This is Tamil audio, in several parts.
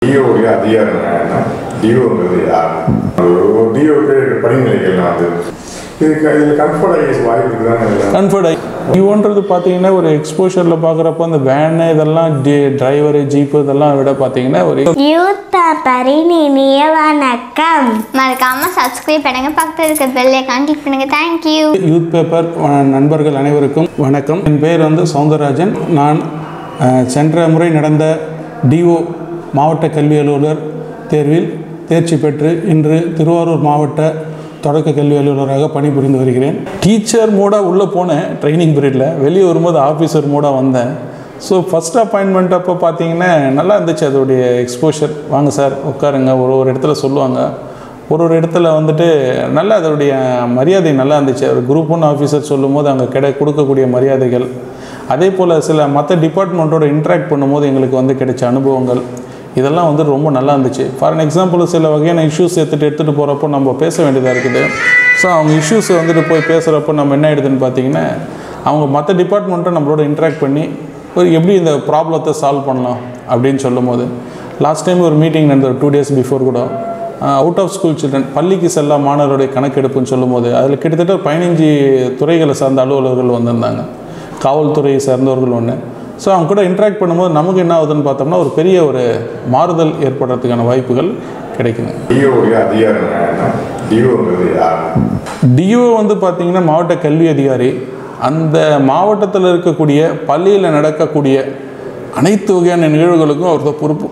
டிஓவுடைய அதிகாரம் என்ன டிஓங்கிறது யார் டிஓக்கு படிநிலைகள்லாம் வந்து இதுக்கு இதில் கம்ஃபர்ட் ஆகி வாய்ப்பு இருக்குதானே கன்ஃபர்ட் ஆகி டிவோன்றது பார்த்தீங்கன்னா ஒரு எக்ஸ்போஷரில் பார்க்குறப்ப அந்த வேனு இதெல்லாம் டி டிரைவரு ஜீப்பு இதெல்லாம் விட பார்த்தீங்கன்னா ஒரு யூத் பேப்பரின் இனிய வணக்கம் மறக்காம சப்ஸ்கிரைப் பண்ணுங்க பக்கத்தில் இருக்க பெல் ஐக்கான் கிளிக் பண்ணுங்க தேங்க்யூ யூத் பேப்பர் அஹ், நண்பர்கள் அனைவருக்கும் வணக்கம் என் பேர் வந்து சவுந்தரராஜன் நான் அஹ், சென்ற முறை நடந்த டிஓ மாவட்ட கல்வி அலுவலர் தேர்வில் தேர்ச்சி பெற்று இன்று திருவாரூர் மாவட்ட தொடக்க கல்வி அலுவலராக பணிபுரிந்து வருகிறேன் டீச்சர் மூடாக உள்ளே போனேன் ட்ரைனிங் பீரியடில் வெளியே வரும்போது ஆஃபீஸர் மூடாக வந்தேன் ஸோ ஃபஸ்ட் அப்பாயின்மெண்ட் அப்போ பார்த்தீங்கன்னா நல்லா இருந்துச்சு அதோடைய எக்ஸ்போஷர் வாங்க சார் உட்காருங்க ஒரு ஒரு இடத்துல சொல்லுவாங்க ஒரு ஒரு இடத்துல வந்துட்டு நல்ல அதோடைய மரியாதை நல்லா இருந்துச்சு ஒரு குரூப் ஒன் ஆஃபீஸர் சொல்லும்போது அங்கே கிடை கொடுக்கக்கூடிய மரியாதைகள் அதே போல் சில மற்ற டிபார்ட்மெண்ட்டோட இன்ட்ராக்ட் பண்ணும்போது எங்களுக்கு வந்து கிடைச்ச அனுபவங்கள் இதெல்லாம் வந்து ரொம்ப நல்லா இருந்துச்சு ஃபார் an எக்ஸாம்பிள் சில வகையான இஷ்யூஸ் எடுத்துகிட்டு எடுத்துகிட்டு போகிறப்போ நம்ம பேச வேண்டியதாக இருக்குது ஸோ அவங்க இஷ்யூஸ் வந்துட்டு போய் பேசுகிறப்போ நம்ம என்ன ஆயிடுதுன்னு பார்த்தீங்கன்னா அவங்க மற்ற டிபார்ட்மெண்ட்டை நம்மளோட இன்ட்ராக்ட் பண்ணி ஒரு எப்படி இந்த ப்ராப்ளத்தை சால்வ் பண்ணலாம் அப்படின்னு சொல்லும்போது லாஸ்ட் டைம் ஒரு மீட்டிங் நடந்தது டூ டேஸ் பிஃபோர் கூட அவுட் ஆஃப் ஸ்கூல் சில்ட்ரன் பள்ளிக்கு செல்ல மாணவருடைய கணக்கெடுப்புன்னு சொல்லும்போது அதில் கிட்டத்தட்ட ஒரு பதினஞ்சு துறைகளை சார்ந்த அலுவலர்கள் வந்திருந்தாங்க காவல்துறையை சார்ந்தவர்கள் ஒன்று ஸோ அவங்க கூட இன்ட்ராக்ட் பண்ணும்போது நமக்கு என்ன ஆகுதுன்னு பார்த்தோம்னா ஒரு பெரிய ஒரு மாறுதல் ஏற்படுறதுக்கான வாய்ப்புகள் கிடைக்குது டிஓவுடைய அதிகாரம் என்ன டிஓங்கிறது யார் டிஓ வந்து பார்த்திங்கன்னா மாவட்ட கல்வி அதிகாரி அந்த மாவட்டத்தில் இருக்கக்கூடிய பள்ளியில் நடக்கக்கூடிய அனைத்து வகையான நிகழ்வுகளுக்கும் அவர் தான் பொறுப்பு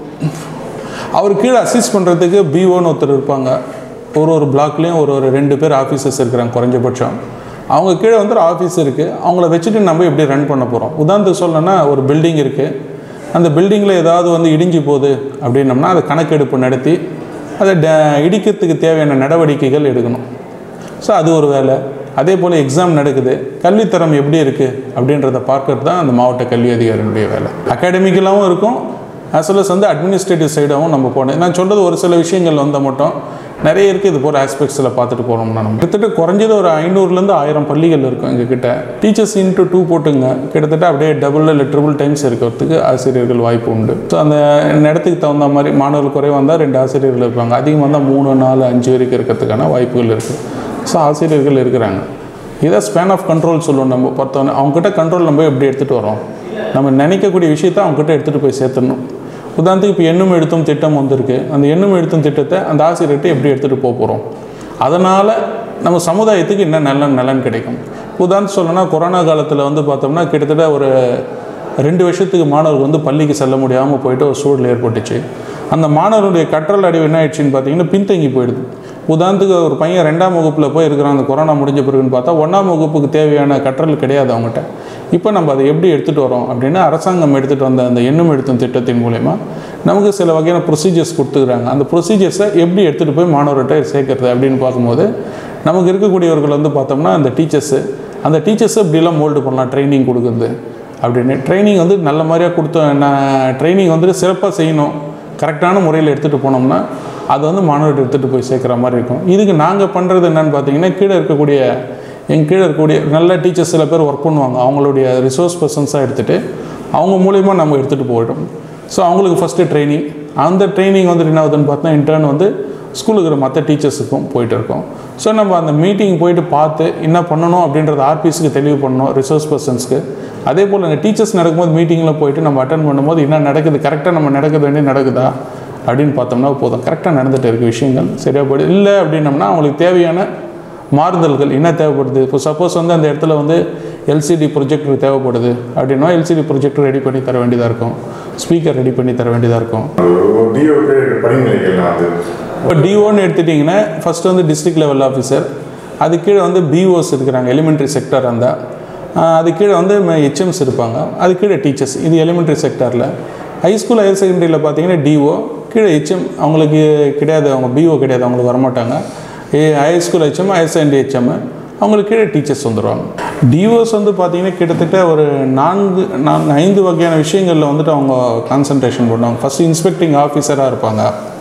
அவர் கீழே அசிஸ்ட் பண்ணுறதுக்கு பிஓன்னு ஒருத்தர் இருப்பாங்க ஒரு ஒரு பிளாக்லேயும் ஒரு ஒரு ரெண்டு பேர் ஆஃபீஸர்ஸ் இருக்கிறாங்க குறைஞ்சபட்சம் அவங்க கீழே வந்து ஒரு ஆஃபீஸ் இருக்குது அவங்கள வச்சுட்டு நம்ம எப்படி ரன் பண்ண போகிறோம் உதாரணத்துக்கு சொல்லணும்னா ஒரு பில்டிங் இருக்குது அந்த பில்டிங்கில் ஏதாவது வந்து இடிஞ்சு போகுது அப்படின்னம்னா அதை கணக்கெடுப்பு நடத்தி அதை ட- இடிக்கிறதுக்கு தேவையான நடவடிக்கைகள் எடுக்கணும் ஸோ அது ஒரு வேலை அதே போல் எக்ஸாம் நடக்குது கல்வித்தரம் எப்படி இருக்குது அப்படின்றத பார்க்கறது தான் அந்த மாவட்ட கல்வி அதிகாரியினுடைய வேலை அகாடமிக்கலாகவும் இருக்கும் as well as வந்து அட்மினிஸ்ட்ரேட்டிவ் சைடாகவும் நம்ம போனேன் நான் சொல்கிறது ஒரு சில விஷயங்கள் வந்தால் மட்டும் நிறைய இருக்குது இது போகிற ஆஸ்பெக்ட்ஸில் பார்த்துட்டு போகிறோம்னா நம்ம கிட்டத்தட்ட குறைஞ்சது ஒரு ஐநூறுலேருந்து ஆயிரம் பள்ளிகள் இருக்கும் எங்ககிட்ட டீச்சர்ஸ் இன்ட்டு டூ போட்டுங்க கிட்டத்தட்ட அப்படியே டபுள் இல்லை ட்ரிபிள் டைம்ஸ் இருக்கிறதுக்கு ஆசிரியர்கள் வாய்ப்பு உண்டு ஸோ அந்த இடத்துக்கு தகுந்த மாதிரி மாணவர்கள் குறைவாக வந்தால் ரெண்டு ஆசிரியர்கள் இருப்பாங்க அதிகம் வந்தால் மூணு நாலு அஞ்சு வரைக்கும் இருக்கிறதுக்கான வாய்ப்புகள் இருக்குது ஸோ ஆசிரியர்கள் இருக்கிறாங்க இதை ஸ்பேன் ஆஃப் கண்ட்ரோல் சொல்லுவோம் நம்ம பார்த்தோன்னே அவங்ககிட்ட கண்ட்ரோல் நம்ம எப்படி எடுத்துகிட்டு வரோம் நம்ம நினைக்கக்கூடிய விஷயத்தை அவங்ககிட்ட எடுத்துகிட்டு போய் சேர்த்துடணும் உதாரணத்துக்கு இப்போ எண்ணும் எழுத்தும் திட்டம் வந்திருக்கு அந்த எண்ணும் எழுத்தும் திட்டத்தை அந்த ஆசிரியர்கிட்ட எப்படி எடுத்துகிட்டு போக போகிறோம் அதனால் நம்ம சமுதாயத்துக்கு என்ன நல்ல நலன் கிடைக்கும் உதாரணத்துக்கு சொல்லணும்னா கொரோனா காலத்தில் வந்து பார்த்தோம்னா கிட்டத்தட்ட ஒரு ரெண்டு வருஷத்துக்கு மாணவர்கள் வந்து பள்ளிக்கு செல்ல முடியாமல் போயிட்டு ஒரு சூழல் ஏற்பட்டுச்சு அந்த மாணவருடைய கற்றல் அறிவு என்ன ஆயிடுச்சுன்னு பார்த்தீங்கன்னா பின்தங்கி போயிடுது உதாரணத்துக்கு ஒரு பையன் ரெண்டாம் வகுப்பில் போய் இருக்கிறான் அந்த கொரோனா முடிஞ்ச பிறகுன்னு பார்த்தா ஒன்றாம் வகுப்புக்கு தேவையான கற்றல் கிடையாது அவங்ககிட்ட இப்போ நம்ம அதை எப்படி எடுத்துகிட்டு வரோம் அப்படின்னா அரசாங்கம் எடுத்துகிட்டு வந்த அந்த எண்ணும் எழுத்தும் திட்டத்தின் மூலயமா நமக்கு சில வகையான ப்ரொசீஜர்ஸ் கொடுத்துக்கிறாங்க அந்த ப்ரொசீஜர்ஸை எப்படி எடுத்துகிட்டு போய் மாணவர்கிட்ட சேர்க்கறது அப்படின்னு பார்க்கும்போது நமக்கு இருக்கக்கூடியவர்கள் வந்து பார்த்தோம்னா அந்த டீச்சர்ஸு அந்த டீச்சர்ஸை இப்படிலாம் மோல்டு பண்ணலாம் ட்ரைனிங் கொடுக்குறது அப்படின்னு ட்ரைனிங் வந்து நல்ல மாதிரியாக கொடுத்த நான் ட்ரைனிங் வந்துட்டு சிறப்பாக செய்யணும் கரெக்டான முறையில் எடுத்துகிட்டு போனோம்னா அது வந்து மாணவர்கள் எடுத்துகிட்டு போய் சேர்க்குற மாதிரி இருக்கும் இதுக்கு நாங்கள் பண்ணுறது என்னன்னு பார்த்தீங்கன்னா கீழே இருக்கக்கூடிய எங்கள் கீழே இருக்கக்கூடிய நல்ல டீச்சர்ஸ் சில பேர் ஒர்க் பண்ணுவாங்க அவங்களுடைய ரிசோர்ஸ் பர்சன்ஸாக எடுத்துகிட்டு அவங்க மூலிமா நம்ம எடுத்துகிட்டு போயிட்டோம் ஸோ அவங்களுக்கு ஃபஸ்ட்டு ட்ரைனிங் அந்த ட்ரைனிங் வந்துட்டு என்ன ஆகுதுன்னு பார்த்தா இன்டர்ன் வந்து ஸ்கூலுக்கு இருக்கிற மற்ற டீச்சர்ஸுக்கும் போயிட்டு இருக்கோம் ஸோ நம்ம அந்த மீட்டிங் போயிட்டு பார்த்து என்ன பண்ணணும் அப்படின்றத ஆர்பிஎஸ்க்கு தெளிவு பண்ணணும் ரிசோர்ஸ் பர்சன்ஸ்க்கு அதே போல் அந்த டீச்சர்ஸ் நடக்கும்போது மீட்டிங்கில் போயிட்டு நம்ம அட்டன் பண்ணும்போது என்ன நடக்குது கரெக்டாக நம்ம நடக்க வேண்டிய நடக்குதா அப்படின்னு பார்த்தோம்னா போதும் கரெக்டாக நடந்துட்டு இருக்க விஷயங்கள் சரியாக போய்டு இல்லை அப்படின்னம்னா அவங்களுக்கு தேவையான மாறுதல்கள் என்ன தேவைப்படுது இப்போ சப்போஸ் வந்து அந்த இடத்துல வந்து எல்சிடி ப்ரொஜெக்டர் தேவைப்படுது அப்படின்னா எல்சிடி ப்ரொஜெக்டர் ரெடி பண்ணி தர வேண்டியதாக இருக்கும் ஸ்பீக்கர் ரெடி பண்ணி தர வேண்டியதாக இருக்கும் டிஓக்கு படிநிலைகள்லாம் வந்து இப்போ டிஓன்னு எடுத்துட்டிங்கன்னா ஃபஸ்ட்டு வந்து டிஸ்ட்ரிக்ட் லெவல் ஆஃபீஸர் அது கீழே வந்து பிஓஸ் இருக்கிறாங்க எலிமெண்ட்ரி செக்டர் அந்த அது கீழே வந்து ஹெச்எம்ஸ் இருப்பாங்க அது கீழே டீச்சர்ஸ் இது எலிமெண்ட்ரி செக்டரில் ஹைஸ்கூல் ஹையர் செகண்டரியில் பார்த்தீங்கன்னா டிஓ கீழே ஹெச்எம் அவங்களுக்கு கிடையாது அவங்க பிஓ கிடையாது அவங்களுக்கு வரமாட்டாங்க higher school HM higher secondary HM அவங்களுக்கு கீழே டீச்சர்ஸ் வந்துடுவாங்க டிஓஸ் வந்து பார்த்தீங்கன்னா கிட்டத்தட்ட ஒரு நான்கு நான்கு ஐந்து வகையான விஷயங்களில் வந்துட்டு அவங்க கான்சன்ட்ரேஷன் பண்ணுவாங்க ஃபஸ்ட்டு இன்ஸ்பெக்டிங் ஆஃபீஸராக இருப்பாங்க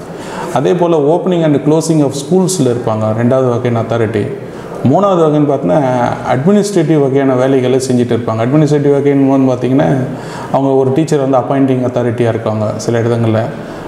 அதே போல் ஓப்பனிங் அண்ட் க்ளோசிங் ஆஃப் ஸ்கூல்ஸில் இருப்பாங்க ரெண்டாவது வகையான அத்தாரிட்டி மூணாவது வகைன்னு பார்த்தீங்கன்னா அட்மினிஸ்ட்ரேட்டிவ் வகையான வேலைகளை செஞ்சுட்டு இருப்பாங்க அட்மினிஸ்ட்ரேட்டிவ் வகைன்னு போது பார்த்தீங்கன்னா அவங்க ஒரு டீச்சர் வந்து அப்பாயிண்டிங் அத்தாரிட்டியாக இருக்காங்க சில இடங்களில்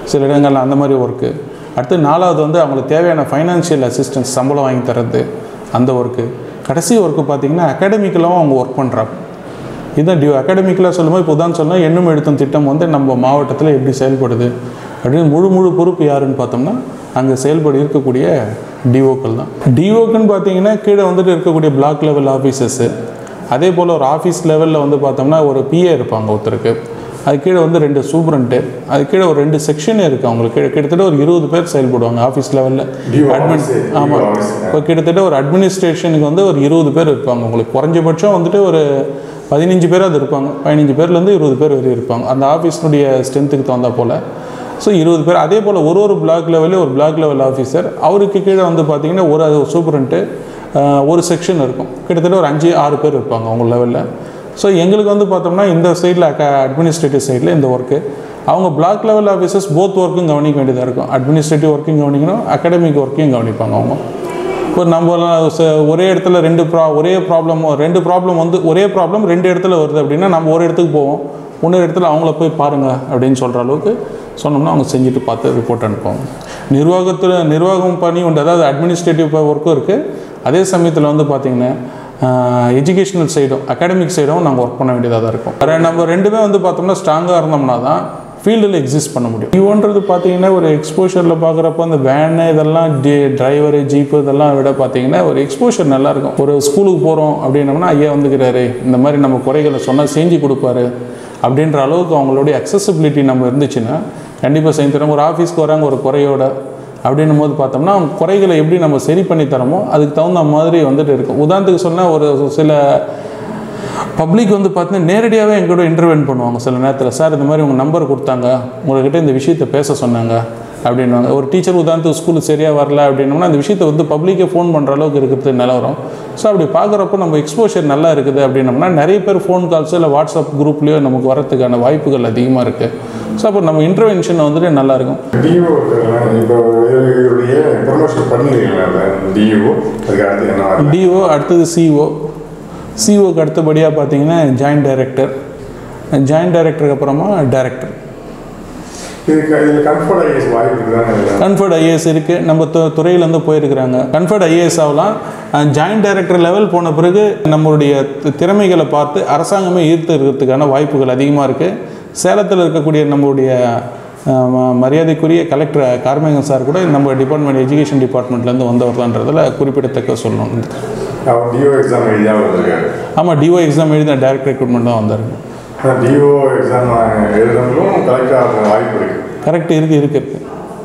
சில இடங்கள்ல அந்த மாதிரி ஒர்க்கு அடுத்து நாலாவது வந்து அவங்களுக்கு தேவையான ஃபைனான்ஷியல் அசிஸ்டன்ஸ் சம்பளம் வாங்கி தர்றது அந்த ஒர்க்கு கடைசி ஒர்க்கு பார்த்தீங்கன்னா அகாடமிக்கலாகவும் அவங்க ஒர்க் பண்ணுறாங்க இதுதான் டியூ அகாடமிக்கலாக சொல்லும்போது இப்போ உதாரணம் சொன்னால் எண்ணும் எழுத்தும் திட்டம் வந்து நம்ம மாவட்டத்தில் எப்படி செயல்படுது அப்படின்னு முழு முழு பொறுப்பு யாருன்னு பார்த்தோம்னா அங்கே செயல்பட இருக்கக்கூடிய டிஓக்கள் தான் டிஓக்குன்னு பார்த்தீங்கன்னா கீழே வந்துட்டு இருக்கக்கூடிய பிளாக் லெவல் ஆஃபீஸர்ஸு அதே போல் ஒரு ஆஃபீஸ் லெவலில் வந்து பார்த்தோம்னா ஒரு பிஏ இருப்பாங்க ஒருத்தருக்கு அது கீழே வந்து ரெண்டு சூப்பரண்ட்டு அது கீழே ஒரு ரெண்டு செக்ஷனே இருக்குது அவங்களுக்கு கீழே கிட்டத்தட்ட ஒரு இருபது பேர் செயல்படுவாங்க ஆஃபீஸ் லெவலில் DO அட்மின் office, DO ஆமாம் office. இப்போ கிட்டத்தட்ட ஒரு அட்மினிஸ்ட்ரேஷனுக்கு வந்து ஒரு இருபது பேர் இருப்பாங்க உங்களுக்கு குறைஞ்சபட்சம் வந்துட்டு ஒரு பதினஞ்சு பேராவது இருப்பாங்க பதினஞ்சு பேர்லேருந்து இருபது பேர் வரை இருப்பாங்க அந்த ஆஃபீஸ்னுடைய ஸ்ட்ரென்த்துக்கு தகுந்தா போல் ஸோ இருபது பேர் அதே போல் ஒரு ஒரு பிளாக் லெவலில் ஒரு பிளாக் லெவல் ஆஃபீஸர் அவருக்கு கீழே வந்து பார்த்தீங்கன்னா ஒரு சூப்பரண்ட்டு ஒரு செக்ஷன் இருக்கும் கிட்டத்தட்ட ஒரு அஞ்சு ஆறு பேர் இருப்பாங்க அவங்க லெவலில் ஸோ எங்களுக்கு வந்து பார்த்தோம்னா இந்த சைடில் அட்மினிஸ்ட்ரேட்டிவ் சைடில் இந்த ஒர்க்கு அவங்க பிளாக் லெவல் ஆஃபீஸர்ஸ் போத் ஒர்க்கும் கவனிக்க வேண்டியதாக இருக்கும் அட்மினிஸ்ட்ரேட்டிவ் ஒர்க்கையும் கவனிக்கணும் அகாடமிக் ஒர்க்கையும் கவனிப்பாங்க அவங்க இப்போ நம்ம ச- ஒரே இடத்துல ரெண்டு ப்ரா ஒரே ப்ராப்ளம் ரெண்டு ப்ராப்ளம் வந்து ஒரே ப்ராப்ளம் ரெண்டு இடத்துல வருது அப்படின்னா நம்ம ஒரு இடத்துக்கு போவோம் இன்னொரு இடத்துல அவங்கள போய் பாருங்க அப்படின்னு சொல்கிற அளவுக்கு சொன்னோம்னா அவங்க செஞ்சுட்டு பார்த்து ரிப்போர்ட் அனுப்புவாங்க நிர்வாகத்தில் நிர்வாகம் பணி உண்டு அதாவது அட்மினிஸ்ட்ரேட்டிவ் ஒர்க்கும் இருக்குது அதே சமயத்தில் வந்து பார்த்திங்கன்னா எஜுகேஷனல் சைடும் அகாடமிக் சைடும் நாங்கள் ஒர்க் பண்ண வேண்டியதாக தான் இருக்கும் வேறு நம்ம ரெண்டுமே வந்து பார்த்தோம்னா ஸ்ட்ராங்காக இருந்தோம்னா தான் ஃபீல்டில் எக்ஸிஸ்ட் பண்ண முடியும் இவன்றது பார்த்தீங்கன்னா ஒரு எக்ஸ்போஷரில் பார்க்குறப்ப அந்த வேனு இதெல்லாம் டி டிரைவரு ஜீப்பு இதெல்லாம் விட பார்த்தீங்கன்னா ஒரு எக்ஸ்போஷர் நல்லாயிருக்கும் ஒரு ஸ்கூலுக்கு போகிறோம் அப்படின்னோம்னா ஐயா வந்துக்கிறாரு இந்த மாதிரி நம்ம குறைகளை சொன்னால் செஞ்சு கொடுப்பாரு அப்படின்ற அளவுக்கு அவங்களுடைய அக்சசிபிலிட்டி நம்ம இருந்துச்சுன்னா கண்டிப்பாக செஞ்சு தரோம் ஒரு ஆஃபீஸ்க்கு வராங்க ஒரு குறையோட அப்படின்னும் போது பார்த்தோம்னா அவங்க குறைகளை எப்படி நம்ம சரி பண்ணி தரோமோ அதுக்கு தகுந்த மாதிரி வந்துட்டு இருக்கும் உதாரணத்துக்கு சொன்னால் ஒரு சில பப்ளிக் வந்து பார்த்தீங்கன்னா நேரடியாகவே எங்கூட இன்டர்வென்ட் பண்ணுவாங்க சில நேரத்தில் சார் இந்த மாதிரி உங்கள் நம்பர் கொடுத்தாங்க உங்கள்கிட்ட இந்த விஷயத்தை பேச சொன்னாங்க அப்படின்வாங்க ஒரு டீச்சர் உதாரணத்துக்கு ஸ்கூலுக்கு சரியாக வரல அப்படின்னோம்னா அந்த விஷயத்தை வந்து பப்ளிக்கே ஃபோன் பண்ணுற அளவுக்கு இருக்கிறது நிலவரம் ஸோ அப்படி பார்க்குறப்போ நம்ம எக்ஸ்போஷர் நல்லா இருக்குது அப்படின்னோம்னா நிறைய பேர் ஃபோன் கால்ஸோ இல்லை வாட்ஸ்அப் குரூப்லேயோ நமக்கு வரதுக்கான வாய்ப்புகள் அதிகமாக இருக்குது ஸோ அப்போ நம்ம இன்டர்வென்ஷன் வந்துட்டு நல்லாயிருக்கும் டிஓ இப்போ இவருடைய ப்ரொமோஷன் பண்ணிருக்கீங்களா டிஓ அதுக்கு அடுத்து என்ன டிஓ அடுத்தது சிஓ சிஓக்கு அடுத்தபடியாக பார்த்தீங்கன்னா ஜாயின்ட் டைரக்டர் ஜாயின்ட் டைரக்டருக்கு அப்புறமா டைரக்டர் இதுக்கு இதில் கம்ஃபர்ட் ஐஎஸ் வாய்ப்பு இருக்குதானே கன்ஃபர்ட் ஐஏஎஸ் இருக்குது நம்ம து துறையிலேருந்து போயிருக்கிறாங்க கன்ஃபர்ட் ஐஏஎஸ் ஆகலாம் ஜாயின்ட் டைரக்டர் லெவல் போன பிறகு நம்மளுடைய தி- திறமைகளை பார்த்து அரசாங்கமே ஈர்த்து இருக்கிறதுக்கான வாய்ப்புகள் அதிகமாக இருக்குது சேலத்தில் இருக்கக்கூடிய நம்மளுடைய அஹ், ம- மரியாதைக்குரிய கலெக்டர் கார்மேகன் சார் கூட நம்ம டிபார்ட்மெண்ட் எஜுகேஷன் டிபார்ட்மெண்ட்லேருந்து வந்தவர் தான்றதில் குறிப்பிடத்தக்க சொல்லணும் அவர் டிஓ எக்ஸாம் எழுதியாக வந்திருக்காரு ஆமாம் டிஓ எக்ஸாம் எழுதின டைரக்ட் ரெக்ரூட்மெண்ட் தான் வந்தார் ஆனால் டிஓ எக்ஸாம் எழுதுறவங்களும் கலெக்டர் ஆகிற வாய்ப்பு இருக்குது கரெக்ட் இருக்குது இருக்கு இருக்கு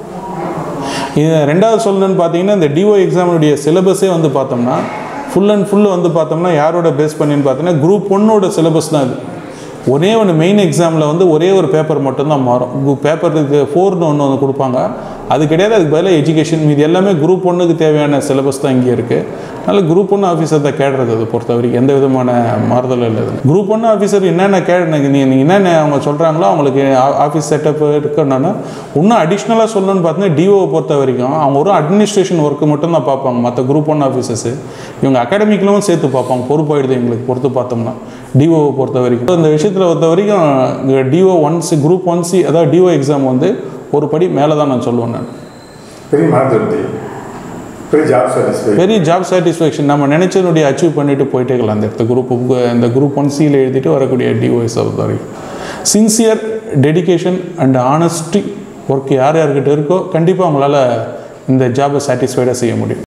இது ரெண்டாவது சொல்லணும்னு பார்த்தீங்கன்னா இந்த டிஓ எக்ஸாமுடைய சிலபஸே வந்து பார்த்தோம்னா ஃபுல் அண்ட் ஃபுல் வந்து பார்த்தோம்னா யாரோட பேஸ் பண்ணின்னு பார்த்தீங்கன்னா குரூப் ஒன்னோட சிலபஸ் தான் இது ஒரே ஒன்று மெயின் எக்ஸாமில் வந்து ஒரே ஒரு பேப்பர் மட்டும்தான் மாறும் பேப்பர் இது ஃபோர்னு ஒன்று ஒன்று கொடுப்பாங்க அது கிடையாது அதுக்கு பதிலாக எஜுகேஷன் மீது எல்லாமே குரூப் ஒன்றுக்கு தேவையான சிலபஸ் தான் இங்கே இருக்குது அதனால் குரூப் ஒன்று ஆஃபீஸர் தான் கேடுறது அது பொறுத்த வரைக்கும் எந்த விதமான மாறுதலும் இல்லை குரூப் ஒன்று ஆஃபீஸர் என்னென்ன கே நீங்கள் என்னென்ன அவங்க சொல்கிறாங்களோ அவங்களுக்கு ஆஃபீஸ் செட்டப் இருக்கணும்னா இன்னும் அடிஷ்னலாக சொல்லணும்னு பார்த்தீங்கன்னா டிஓவை பொறுத்த வரைக்கும் அவங்க ஒரு அட்மினிஸ்ட்ரேஷன் ஒர்க்கு மட்டும் தான் பார்ப்பாங்க மற்ற குரூப் ஒன் ஆஃபீஸர்ஸு இவங்க அகாடமிக்லும் சேர்த்து பார்ப்பாங்க பொறுப்பாயிடுது எங்களுக்கு பொறுத்து பார்த்தோம்னா டிஓவை பொறுத்த வரைக்கும் இந்த விஷயத்தில் பொறுத்த வரைக்கும் DO one C group one C அதாவது டிஓ எக்ஸாம் வந்து ஒரு படி மேலே தான் நான் சொல்லுவேன் நான் பெரிய மன திருப்தி பெரிய ஜாப் சாட்டிஸ்ஃபை பெரிய ஜாப் சாட்டிஸ்ஃபேக்ஷன் நம்ம நினைச்சதுடைய அச்சீவ் பண்ணிட்டு போயிட்டே இருக்கலாம் அந்த இடத்த குரூப் இந்த குரூப் ஒன் சியில் எழுதிட்டு வரக்கூடிய டிஓஎஸ் பொறுத்த வரைக்கும் sincere dedication and honesty work யார் யார்கிட்ட இருக்கோ கண்டிப்பாக அவங்களால இந்த ஜாபை சாட்டிஸ்ஃபைடாக செய்ய முடியும்